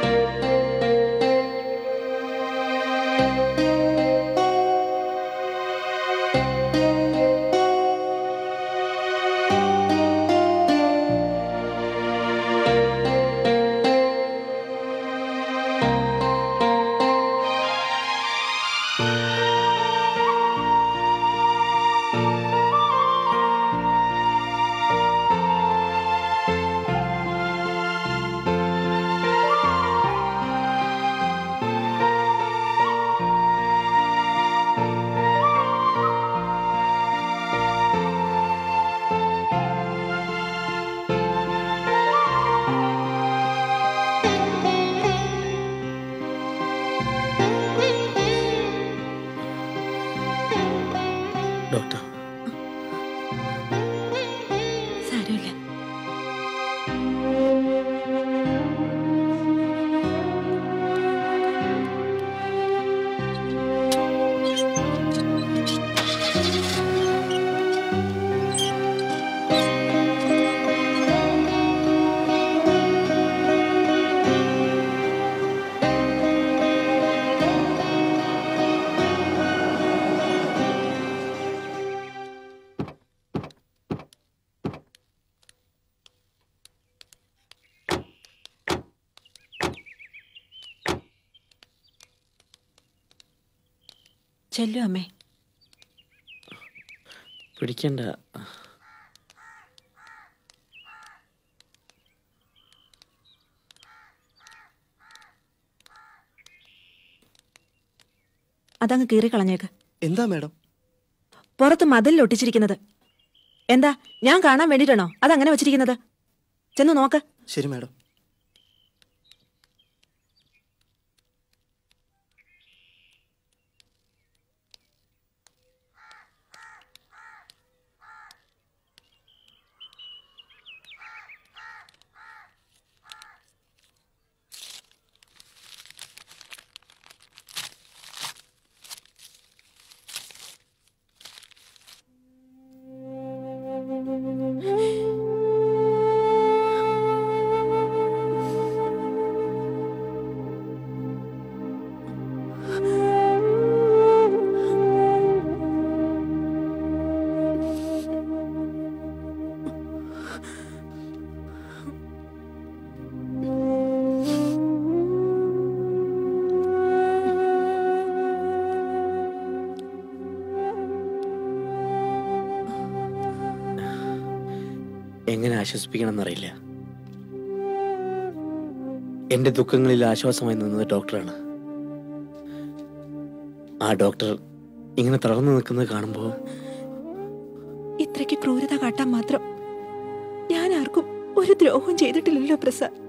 doctor സാരമില്ല ചെല്ലു അമ്മേ പിടിക്കണ്ട അതങ്ങ് കീറി കളഞ്ഞേക്ക് എന്താ മാഡം പുറത്ത് മതിലിൽ ഒട്ടിച്ചിരിക്കുന്നത് എന്താ ഞാൻ കാണാൻ വേണ്ടിയിട്ടാണോ അതങ്ങനെ വെച്ചിരിക്കുന്നത് ചെന്ന് നോക്ക് ശരി മാഡം എങ്ങനെ ആശ്വസിപ്പിക്കണമെന്നറിയില്ല എന്റെ ദുഃഖങ്ങളിൽ ആശ്വാസമായി നിന്നത് ഡോക്ടറാണ് ആ ഡോക്ടർ ഇങ്ങനെ തളർന്നു നിൽക്കുന്നത് കാണുമ്പോൾ ഇത്രയ്ക്ക് ക്രൂരത കാട്ടാൻ മാത്രം ഞാൻ ആർക്കും ഒരു ദ്രോഹം ചെയ്തിട്ടില്ലല്ലോ പ്രസാദ്